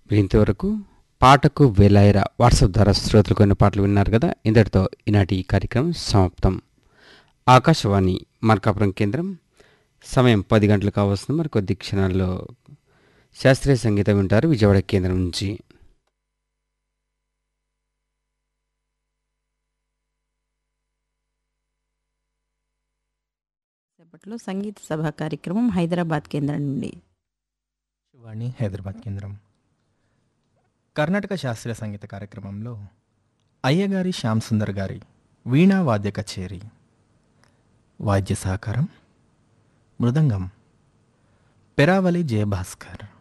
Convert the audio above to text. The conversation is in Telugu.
మీరు ఇంతవరకు పాటకు వేలాయిరా వాట్సాప్ ద్వారా శ్రోతలు కొన్ని పాటలు విన్నారు కదా ఇంతటితో ఈనాటి ఈ కార్యక్రమం సమాప్తం ఆకాశవాణి మార్కాపురం కేంద్రం సమయం పది గంటలు కావస్తుంది మరి కొద్ది క్షణాల్లో శాస్త్రీయ సంగీతం వింటారు విజయవాడ కేంద్రం నుంచి సేపట్లో సంగీత సభ కార్యక్రమం హైదరాబాద్ కేంద్రం నుండి శివాణి హైదరాబాద్ కేంద్రం కర్ణాటక శాస్త్రీయ సంగీత కార్యక్రమంలో అయ్యగారి శ్యామ్ సుందర్ గారి వీణా వాద్య కచేరి వాద్య సహకారం మృదంగం పెరావలి జయభాస్కర్